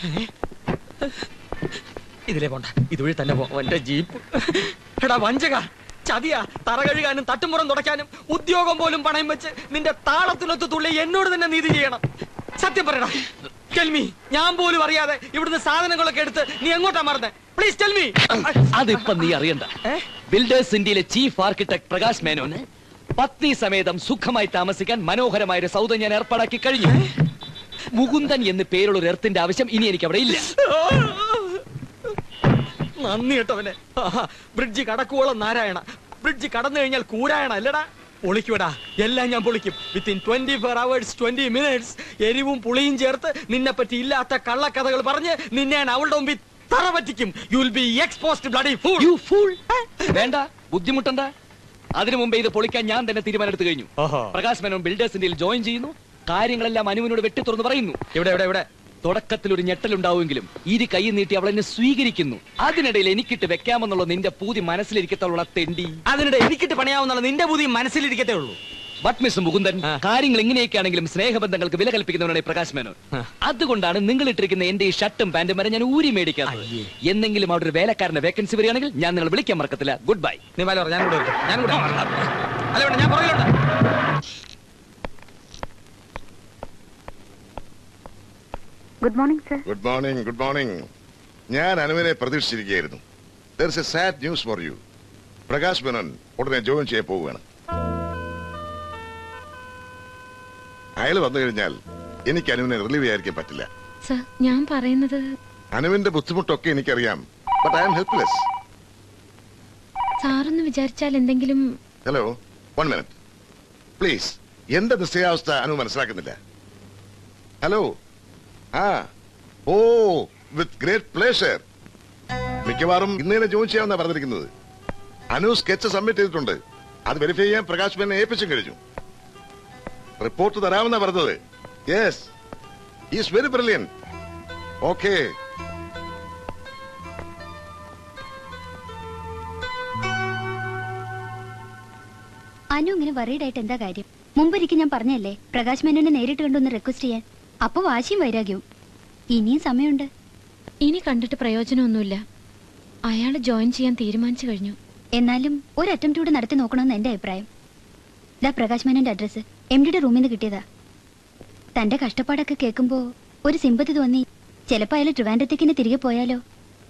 ഇതിലേ പോണ്ട ഇതുവഴി തന്നെ പോവാം എന്റെ ജീപ്പ് എടാ വഞ്ചക ചതിയാ തറ കഴുകാനും തട്ടുമുറം തുടയ്ക്കാനും ഉദ്യോഗം പോലും പണയം വെച്ച് നിന്റെ താളത്തിനൊത്ത് തുള്ളി എന്നോട് തന്നെ നീതി ചെയ്യണം സത്യം പറയടാ ടെൽമി ഞാൻ പോലും അറിയാതെ ഇവിടുന്ന് സാധനങ്ങളൊക്കെ എടുത്ത് നീ എങ്ങോട്ടാ മറന്നേ പ്ലീസ് ടെൽമി അതിപ്പോ നീ അറിയണ്ട ബിൽഡേഴ്സ് ഇന്ത്യയിലെ ചീഫ് ആർക്കിടെക്ട് പ്രകാശ് മേനോന് പത്നി സമേതം സുഖമായി താമസിക്കാൻ മനോഹരമായ ഒരു സൗദം ഞാൻ ഏർപ്പാടാക്കി കഴിഞ്ഞു മുകുന്ദൻ എന്ന് പേരുള്ള ഒരു എർത്തിന്റെ ആവശ്യം ഇനി എനിക്ക് അവിടെ ഇല്ല നന്ദി കേട്ടവനെ ആഹാ, ബ്രിഡ്ജ് കടക്കുവോളം നാരായണ ബ്രിഡ്ജ് കടന്നു കഴിഞ്ഞാൽ കൂരായണ അല്ലടാ പൊളിക്കുവടാ എല്ലാം ഞാൻ പൊളിക്കും within twenty four hours twenty minutes എരിവും പുളിയും ചേർത്ത് നിന്നെ പറ്റി ഇല്ലാത്ത കള്ളക്കഥകൾ പറഞ്ഞ് നിന്നെ ഞാൻ അവളുടെ മുമ്പിൽ തറ പറ്റിക്കും you will be exposed bloody fool you fool വേണ്ട ബുദ്ധിമുട്ടണ്ട അതിനു മുമ്പേ ഇത് പൊളിക്കാൻ ഞാൻ തന്നെ തീരുമാനമെടുത്തു കഴിഞ്ഞു പ്രകാശ് മേനോൻ ബിൽഡേഴ്സ് ഇന്ത്യയിൽ ജോയിൻ ചെയ്യുന്നു കാര്യങ്ങളെല്ലാം അനുവിനോട് വെട്ടി തുറന്ന് പറയുന്നു ഇവിടെ ഇവിടെ ഇവിടെ തുടക്കത്തിൽ ഒരു ഞെട്ടലുണ്ടാവുമെങ്കിലും ഇരു കൈ നീട്ടി അവൾ എന്നെ സ്വീകരിക്കുന്നു അതിനിടയിൽ എനിക്കിട്ട് വെക്കാമെന്നുള്ള നിന്റെ പൂതി മനസ്സിലിരിക്കത്തുള്ള തെണ്ടി അതിനിടെ എനിക്കിട്ട് പണിയാവുന്ന നിന്റെ ബുദ്ധി മനസ്സിലിരിക്കത്തേ ഉള്ളൂ ബട്ട് മിസ് മുകുന്ദൻ കാര്യങ്ങൾ എങ്ങനെയൊക്കെയാണെങ്കിലും സ്നേഹബന്ധങ്ങൾക്ക് വില കൽപ്പിക്കുന്നവരാണ് ഈ പ്രകാശ് മേനോൻ അതുകൊണ്ടാണ് നിങ്ങൾ ഇട്ടിരിക്കുന്ന എന്റെ ഈ ഷർട്ടും പാന്റും വരെ ഞാൻ ഊരി മേടിക്കാറ് എന്നെങ്കിലും അവിടെ ഒരു വേലക്കാരന്റെ വേക്കൻസി വരികയാണെങ്കിൽ ഞാൻ നിങ്ങൾ വിളിക്കാൻ മറക്കത്തില്ല ഗുഡ് ബൈ നീ വല്ല ഞാൻ കൂടെ വരട്ടെ. ഞാൻ കൂടെ അല്ല വേണ്ട ഞാൻ പുറകിലുണ്ട് good morning sir good morning good morning ഞാൻ അനുവിനെ പ്രതീക്ഷിച്ചിരിക്കുകയായിരുന്നു there is a sad news for you Prakash Menon ഉടനെ ജോയിൻ ചെയ്യാൻ പോവുകയാണ് അയാൾ വന്നു കഴിഞ്ഞാൽ എനിക്ക് അനുവിനെ റിലീവ് ചെയ്യാതിരിക്കാൻ പറ്റില്ല സർ ഞാൻ പറയുന്നത് അനുവിന്റെ ബുദ്ധിമുട്ടൊക്കെ എനിക്കറിയാം ബട്ട് ഐ എം ഹെൽപ്ലെസ് സാറൊന്ന് വിചാരിച്ചാൽ എന്തെങ്കിലും ഹലോ വൺ മിനിറ്റ് പ്ലീസ് എന്റെ നിശ്ചയാവസ്ഥ അനു മനസ്സിലാക്കുന്നില്ല ഹലോ ആ ഓ വിത്ത് ഗ്രേറ്റ് പ്ലേഷർ മിക്കവാറും ഇന്ന് തന്നെ ജോയിൻ ചെയ്യാമെന്നാണ് പറഞ്ഞിരിക്കുന്നത് അനു സ്കെച്ച് സബ്മിറ്റ് ചെയ്തിട്ടുണ്ട് അത് വെരിഫൈ ചെയ്യാൻ പ്രകാശ് മേനെ ഏൽപ്പിച്ചും കഴിഞ്ഞു റിപ്പോർട്ട് തരാമെന്നാ പറഞ്ഞത് yes is very brilliant okay Anu ഇങ്ങനെ worried ആയിട്ട് എന്താ കാര്യം മുമ്പൊരിക്കൽ ഞാൻ പറഞ്ഞല്ലേ പ്രകാശ് മേനോനെ നേരിട്ട് കണ്ടൊന്ന് റിക്വസ്റ്റ് ചെയ്യാൻ അപ്പൊ വാശിയും വൈരാഗ്യവും ഇനിയും സമയമുണ്ട് ഇനി കണ്ടിട്ട് പ്രയോജനമൊന്നുമില്ല അയാൾ ജോയിൻ ചെയ്യാൻ തീരുമാനിച്ചു കഴിഞ്ഞു എന്നാലും ഒരു അറ്റംപ്റ്റ് കൂടെ നടത്തി നോക്കണമെന്ന് എന്റെ അഭിപ്രായം ദാ പ്രകാശ് മേനോന്റെ അഡ്രസ്സ് എം ഡിയുടെ റൂമിൽ നിന്ന് കിട്ടിയതാ തന്റെ കഷ്ടപ്പാടൊക്കെ കേൾക്കുമ്പോ ഒരു സിമ്പതി തോന്നി ചിലപ്പോ അയാൾ ട്രിവാൻഡ്രത്തേക്ക് തന്നെ തിരികെ പോയാലോ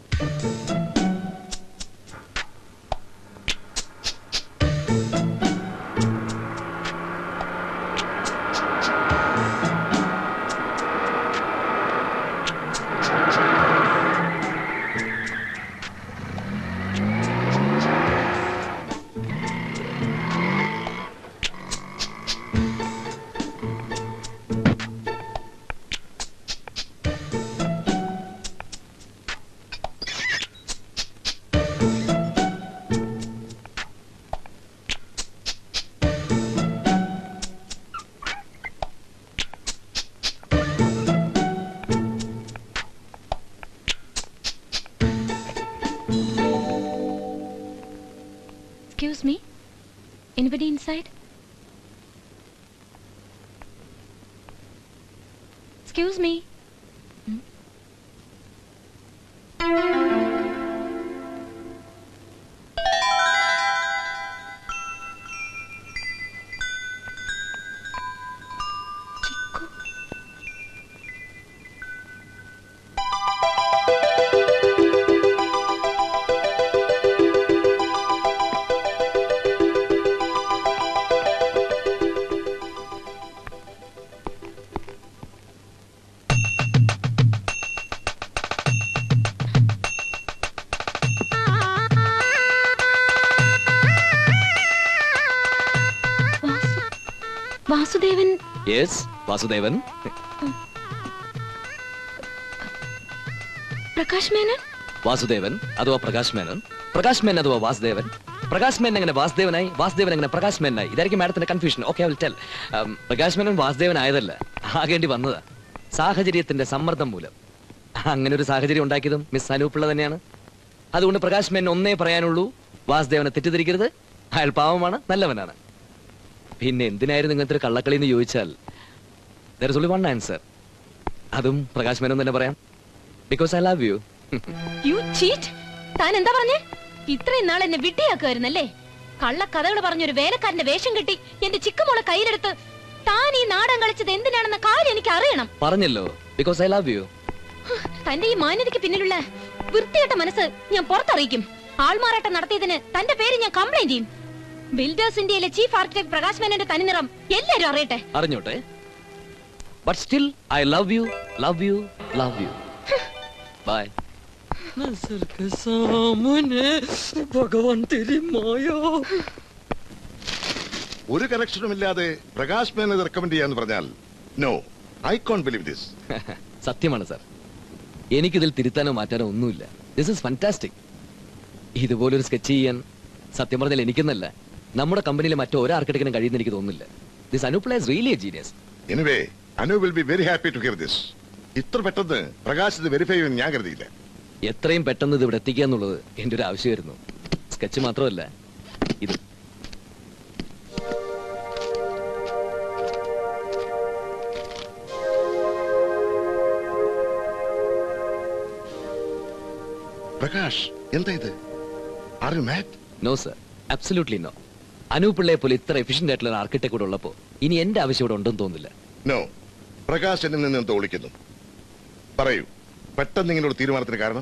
excuse me anybody inside excuse me Vasudevan yes Vasudevan Prakash Menon Vasudevan അഥവാ പ്രകാശ് മേനൻ പ്രകാശ് മേനൻ അഥവാ വാസുദേവൻ പ്രകാശ് മേനൻ എങ്ങനെ വാസുദേവനായി വാസുദേവൻ എങ്ങനെ പ്രകാശ് മേനായി ഇതായിരിക്കും മാഡത്തിന്റെ confusion okay will tell Prakash Menon Vasudevan ആയതല്ല ആകേണ്ടി വന്നതാ സാഹചര്യത്തിന്റെ സമ്മർദ്ദം മൂലം അങ്ങനെ ഒരു സാഹചര്യം ഉണ്ടാക്കിയതും മിസ് അനൂപിള്ള തന്നെയാണ് അതുകൊണ്ട് പ്രകാശ് മേനൻ ഒന്നേ പറയാനുള്ളൂ വാസുദേവനെ തെറ്റിദ്ധരിക്കരുത് അയാൾ പാവമാണ് നല്ലവനാണ് പിന്നെ എന്തിനായിരുന്നു ഇങ്ങനത്തെ ഒരു കള്ളക്കളി എന്ന് ചോദിച്ചാൽ there is only one answer അതും പ്രകാശ് മേനോൻ തന്നെ പറയാം because I love you you cheat താൻ എന്താ പറഞ്ഞേ ഇത്രയും നാൾ എന്നെ വിട്ടിയാക്കുമായിരുന്നല്ലേ കള്ള കഥകൾ പറഞ്ഞൊരു വേലക്കാരന്റെ വേഷം കെട്ടി എന്റെ ചിക്കുമോളെ കയ്യിലെടുത്ത് താൻ ഈ നാടൻ കളിച്ചത് എന്തിനാണെന്ന കാര്യം എനിക്ക് അറിയണം പറഞ്ഞല്ലോ ബിക്കോസ് ഐ ലവ് യു തന്റെ ഈ മാന്യതയ്ക്ക് പിന്നിലുള്ള വൃത്തികെട്ട മനസ്സ് ഞാൻ പുറത്തറിയിക്കും ആൾമാറാട്ടം നടത്തിയതിന് തന്റെ പേര് ഞാൻ കംപ്ലൈന്റ് ചെയ്യും ബിൽഡേഴ്സ് ഇന്ത്യയിലെ ചീഫ് ആർക്കിടെക്ട് പ്രകാശ് മേനന്റെ തനിനിറം എല്ലാരും അറിയട്ടെ അറിഞ്ഞോട്ടെ but still I love you love you love you bye नजर के सामने भगवान तेरी माया ഒരു കണക്ഷനും ഇല്ലാതെ പ്രകാശ് മേനത് റെക്കമെൻഡ് ചെയ്യാന്ന് പറഞ്ഞാൽ no I can't believe this സത്യമാണ് സാർ എനിക്കിതിൽ തിരുത്താനോ മാറ്റാനോ ഒന്നുമില്ല ദിസ് ഇസ് ഫാന്റാസ്റ്റിക് ഇതുപോലൊരു സ്കെച്ച് ചെയ്യാൻ സത്യം പറഞ്ഞാൽ എനിക്കെന്നല്ല നമ്മുടെ കമ്പനിയിലെ മറ്റോ ഒരു ആർക്കിടെക്റ്റിനും കഴിയുന്ന എനിക്ക് തോന്നുന്നില്ല ദിസ് അനുപ്ലൈസ് really a genius anyway Anu will be very happy to hear this ഇത്ര പെട്ടെന്ന് പ്രകാശ് ഇത് വെരിഫൈ ചെയ്യുമെന്ന് ഞാൻ കരുതിയില്ല എത്രയും പെട്ടെന്ന് ഇത് ഇവിടെ എത്തിക്കുക എന്നുള്ളത് എന്റെ ഒരു ആവശ്യമായിരുന്നു സ്കെച്ച് മാത്രമല്ല ഇത് പ്രകാശ് എന്താ ഇത് are you mad no sir absolutely no Anoop പിള്ളയെ പോലെ ഇത്ര എഫിഷ്യന്റ് ആയിട്ടുള്ള ആർക്കിടെക്ട് കൂടെ ഉള്ളപ്പോ ഇനി എന്റെ ആവശ്യം ഇവിടെ ഉണ്ടെന്ന് തോന്നുന്നില്ല നോ പ്രകാശ് എന്നിൽ നിന്ന് എന്തോ ഒളിക്കുന്നു പറയൂ പെട്ടെന്ന് ഇങ്ങനെ ഒരു തീരുമാനത്തിന് കാരണം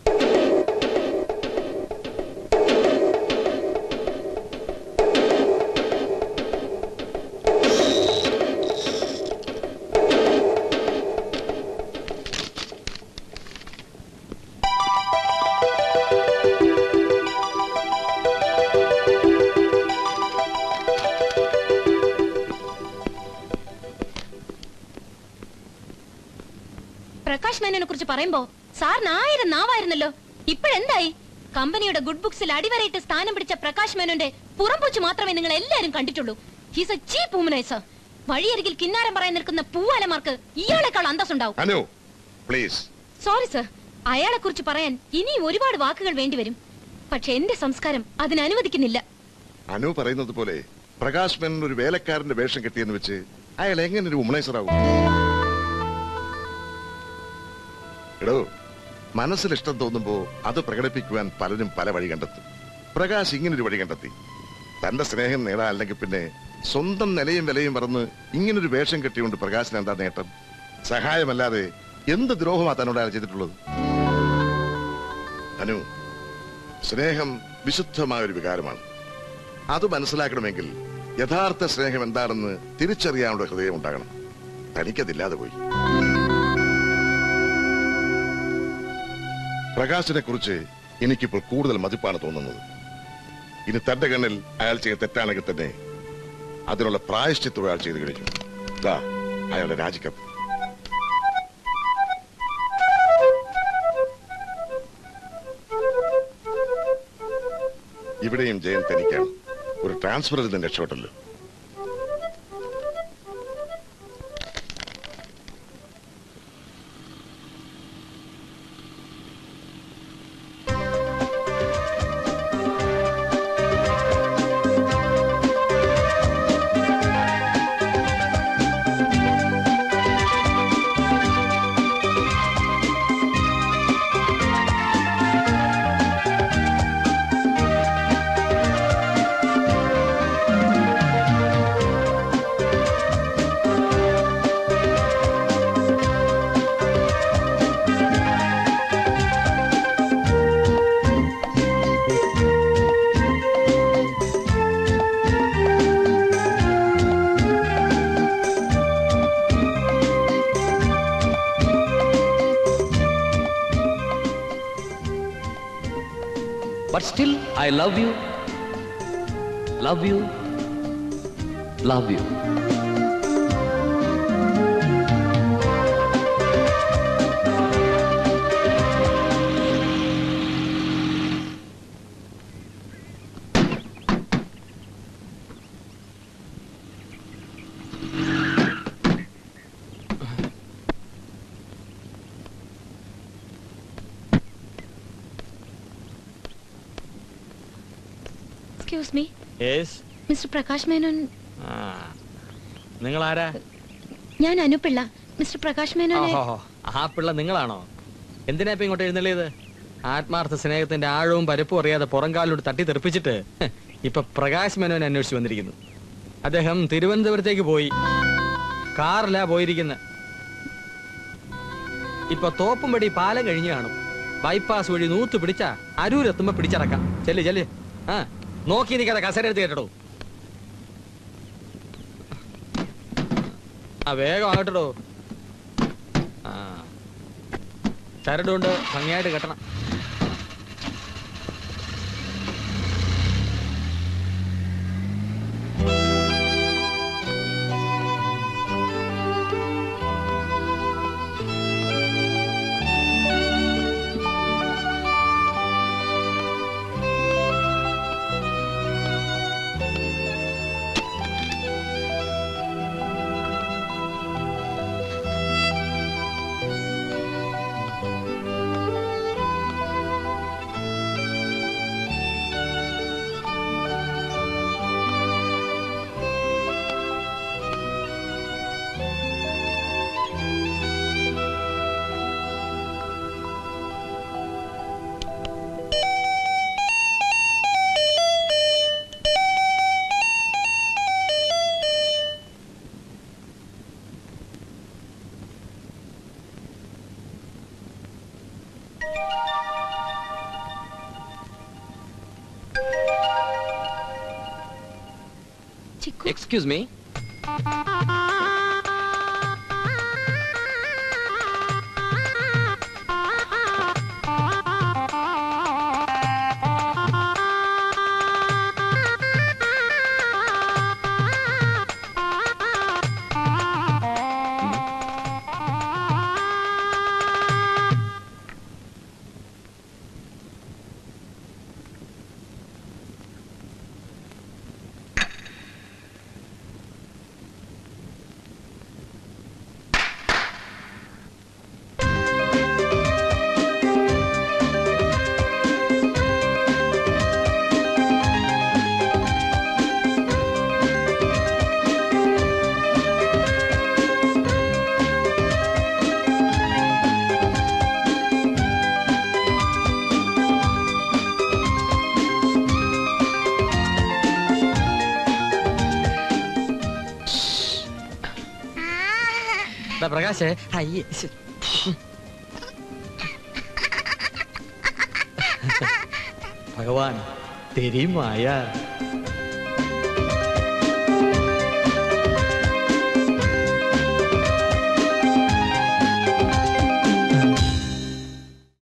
പ്രകാശ് മേനോനെ കുറിച്ച് പറയുമ്പോ സാറിന് ആയിരം നാവായിരുന്നല്ലോ ഇപ്പോഴെന്തായി കമ്പനിയുടെ ഗുഡ് ബുക്സിൽ അടിവരയിട്ട് സ്ഥാനം പിടിച്ച പ്രകാശ് മേനോന്റെ പുറംപൂച്ച് മാത്രമേ നിങ്ങൾ എല്ലാരും കണ്ടിട്ടുള്ളൂ ഹീസ് എ ചീപ്പ് ഹ്യൂമനൈസർ വഴിയരികിൽ കിന്നാരം പറയാൻ നിൽക്കുന്ന പൂവാലമാർക്ക് ഇയാളെക്കാൾ അന്തസ്സുണ്ടാവും അനു പ്ലീസ് സോറി സർ അയാളെ കുറിച്ച് പറയാൻ ഇനിയും ഒരുപാട് വാക്കുകൾ വേണ്ടിവരും പക്ഷെ എന്റെ സംസ്കാരം അതിന് അനുവദിക്കുന്നില്ല അനു പറയുന്നത് പോലെ പ്രകാശ് മേനൻ ഒരു വേലക്കാരന്റെ വേഷം കെട്ടിയെന്ന് വെച്ച് അയാൾ എങ്ങനെ ഒരു വുമണൈസർ ആവും എടോ മനസ്സിൽ ഇഷ്ടം തോന്നുമ്പോ അത് പ്രകടിപ്പിക്കുവാൻ പലരും പല വഴി കണ്ടെത്തും പ്രകാശ് ഇങ്ങനൊരു വഴി കണ്ടെത്തി തന്റെ സ്നേഹം നേടാൻ അല്ലെങ്കിൽ പിന്നെ സ്വന്തം നിലയും വിലയും മറന്ന് ഇങ്ങനൊരു വേഷം കെട്ടിക്കൊണ്ട് പ്രകാശിന് എന്താ നേട്ടം സഹായമല്ലാതെ എന്ത് ദ്രോഹമാ തന്നോട് അയാൾ ചെയ്തിട്ടുള്ളത് അനു സ്നേഹം വിശുദ്ധമായ ഒരു വികാരമാണ് അത് മനസ്സിലാക്കണമെങ്കിൽ യഥാർത്ഥ സ്നേഹം എന്താണെന്ന് തിരിച്ചറിയാനുള്ള ഹൃദയം ഉണ്ടാകണം തനിക്കതില്ലാതെ പോയി പ്രകാശിനെ കുറിച്ച് എനിക്കിപ്പോൾ കൂടുതൽ മതിപ്പാണ് തോന്നുന്നത് ഇനി തന്റെ കണ്ണിൽ അയാൾ ചെയ്ത തെറ്റാണെങ്കിൽ തന്നെ അതിനുള്ള പ്രായശ്ചിത്വം അയാൾ ചെയ്തു കഴിഞ്ഞു ദാ അയാളുടെ രാജിക്കത്ത് ഇവിടെയും ജയൻ തനിക്കാണ് ഒരു ട്രാൻസ്ഫറിൽ നിന്ന് രക്ഷപ്പെട്ടല്ലോ but still I love you love you love you excuse me yes mister Prakash Menon നിങ്ങൾ ആരാ ഞാൻ അനുപിള്ള മിസ്റ്റർ പ്രകാശ് മേനോനെ ആ പിള്ള നിങ്ങളാണോ എന്തിനാ ഇപ്പൊ ഇങ്ങോട്ട് എഴുന്നള്ളിയത് ആത്മാർത്ഥ സ്നേഹത്തിന്റെ ആഴവും പരപ്പും അറിയാതെ പുറംകാലിലോട്ട് തട്ടി തെറിപ്പിച്ചിട്ട് ഹ്, ഇപ്പൊ പ്രകാശ് മേനോനെ അന്വേഷിച്ചു വന്നിരിക്കുന്നു അദ്ദേഹം തിരുവനന്തപുരത്തേക്ക് പോയി കാറിലാ പോയിരിക്കുന്നത് ഇപ്പൊ തോപ്പുംപടി പാലം കഴിഞ്ഞു കാണും ബൈപ്പാസ് വഴി നൂത്ത് പിടിച്ച അരൂരെത്തുമ്പോ പിടിച്ചടക്കാം ചെല്ല് ചെല്ല് ആ നോക്കി നിൽക്കാതെ കസര എടുത്ത് കേട്ടോ ആ വേഗം ആകട്ടോ ആ ചരടുകൊണ്ട് ഭംഗിയായിട്ട് കെട്ടണം ചിക്കു എക്സ്ക്യൂസ് മീ ദാ പ്രകാശേ അയ്യേ ശ്ശെ. ഭഗവാൻ തെരി മായ